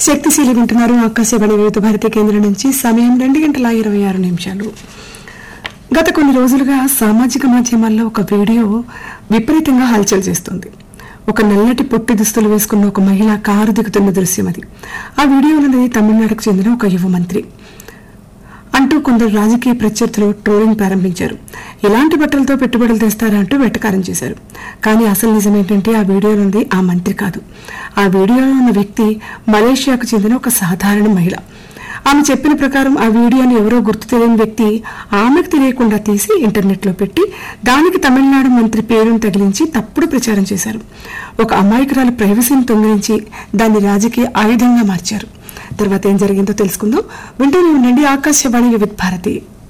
శక్తిశీలి వింటున్నారు ఆకాశవాణి వివిధ భారతి కేంద్రం నుంచి సమయం రెండు గంటల ఇరవై ఆరు నిమిషాలు గత కొన్ని రోజులుగా సామాజిక మాధ్యమాల్లో ఒక వీడియో విపరీతంగా హల్చల్ చేస్తుంది ఒక నల్లటి పొట్టి దుస్తులు వేసుకున్న ఒక మహిళ కారు దిగుతున్న దృశ్యం అది ఆ వీడియోలోని తమిళనాడుకు చెందిన ఒక యువ మంత్రి అంటూ కొందరు రాజకీయ ప్రత్యర్థులు ట్రోలింగ్ ప్రారంభించారు ఇలాంటి బట్టలతో పెట్టుబడులు తెస్తారా అంటూ వెటకారం చేశారు కానీ అసలు నిజం ఏంటంటే ఆ వీడియోలో ఉంది ఆ మంత్రి కాదు ఆ వీడియోలో ఉన్న వ్యక్తి మలేషియాకు చెందిన ఒక సాధారణ మహిళ ఆమె చెప్పిన ప్రకారం ఆ వీడియోని ఎవరో గుర్తు తెలియని వ్యక్తి ఆమెకు తెలియకుండా తీసి ఇంటర్నెట్లో పెట్టి దానికి తమిళనాడు మంత్రి పేరును తగిలించి తప్పుడు ప్రచారం చేశారు ఒక అమాయకురాలు ప్రైవసీని తొంగిలించి దాన్ని రాజకీయ ఆయుధంగా మార్చారు తర్వాత ఏం జరిగిందో తెలుసుకుందాం వింటూనే ఉండండి ఆకాశవాణి వివిధ భారతి